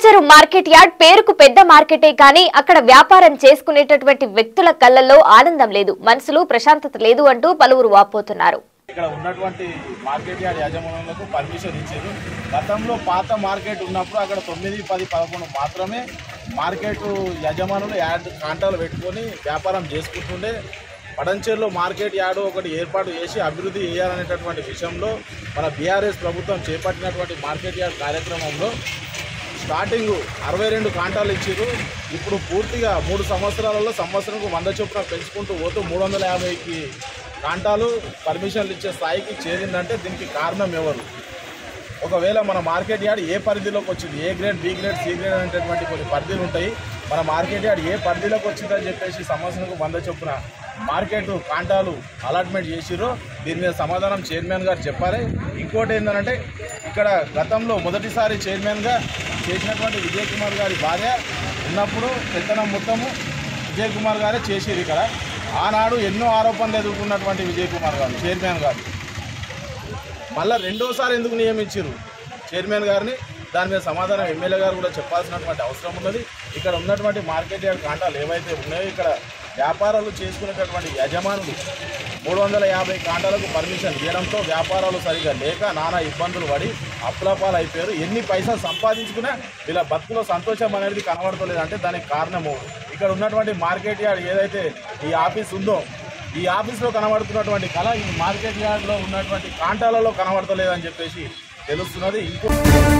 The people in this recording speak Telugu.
పటాన్చెరు మార్కెట్ యార్డ్ పేరుకు పెద్ద మార్కెటే కానీ అక్కడ వ్యాపారం చేసుకునేటటువంటి వ్యక్తుల కళ్ళల్లో ఆనందం లేదు మనసులో ప్రశాంతత లేదు అంటూ పలువురు వాపోతున్నారు ఇక్కడ ఉన్నటువంటి మార్కెట్ యార్డ్ యాజమాన్యాలకు పర్మిషన్ ఇచ్చారు గతంలో పాత మార్కెట్ ఉన్నప్పుడు అక్కడ తొమ్మిది పది పదకొండు మాత్రమే మార్కెట్ యజమానులు యాడ్ కాంటాలు పెట్టుకొని వ్యాపారం చేసుకుంటుండే పడంచేరులో మార్కెట్ యార్డు ఒకటి ఏర్పాటు చేసి అభివృద్ధి చేయాలనేటటువంటి విషయంలో మన బీఆర్ఎస్ ప్రభుత్వం చేపట్టినటువంటి మార్కెట్ యార్డ్ కార్యక్రమంలో స్టార్టింగ్ అరవై రెండు కాంటాలు ఇచ్చారు ఇప్పుడు పూర్తిగా మూడు సంవత్సరాలలో సంవత్సరంకు వంద చొప్పున పెంచుకుంటూ పోతూ మూడు వందల యాభైకి కాంటాలు పర్మిషన్లు ఇచ్చే స్థాయికి చేరిందంటే దీనికి కారణం ఎవరు ఒకవేళ మన మార్కెట్ యార్డ్ ఏ పరిధిలోకి వచ్చింది A grade B grade C grade అనేటటువంటి కొన్ని పరిధులు ఉంటాయి మన మార్కెట్ యార్డ్ ఏ పరిధిలోకి వచ్చిందని చెప్పేసి సంవత్సరంకు వంద చొప్పున మార్కెట్ కాంటాలు అలాట్మెంట్ చేసిరో దీని మీద సమాధానం చైర్మన్ గారు చెప్పాలి ఇంకోటి ఏంటంటే ఇక్కడ గతంలో మొదటిసారి చైర్మన్గా చేసినటువంటి విజయ్ కుమార్ గారి భార్య ఉన్నప్పుడు పెత్తనం మొత్తము విజయ్ కుమార్ గారే చేసిరు ఇక్కడ ఆనాడు ఎన్నో ఆరోపణలు ఎదుర్కొన్నటువంటి విజయ్ కుమార్ గారు చైర్మన్ గారు మళ్ళీ రెండోసారి ఎందుకు నియమించారు చైర్మన్ గారిని దాని మీద సమాధానం ఎమ్మెల్యే గారు కూడా చెప్పాల్సినటువంటి అవసరం ఉన్నది ఇక్కడ ఉన్నటువంటి మార్కెట్ యార్డ్ కాంటాలు ఏవైతే ఉన్నాయో ఇక్కడ వ్యాపారాలు చేసుకునేటటువంటి యజమానులు మూడు వందల యాభై కాంటాలకు పర్మిషన్ ఇవ్వడంతో వ్యాపారాలు సరిగా లేక నానా ఇబ్బందులు పడి అప్లపాలు అయిపోయారు ఎన్ని పైసలు సంపాదించుకున్నా వీళ్ళ బతుకులో సంతోషం అనేది కనబడతలేదు అంటే దానికి కారణము ఇక్కడ ఉన్నటువంటి మార్కెట్ యార్డ్ ఏదైతే ఈ ఆఫీస్ ఉందో ఈ ఆఫీస్లో కనబడుతున్నటువంటి కళ ఈ మార్కెట్ యార్డ్లో ఉన్నటువంటి కాంటాలలో కనబడతలేదని చెప్పేసి తెలుస్తున్నది ఇంకో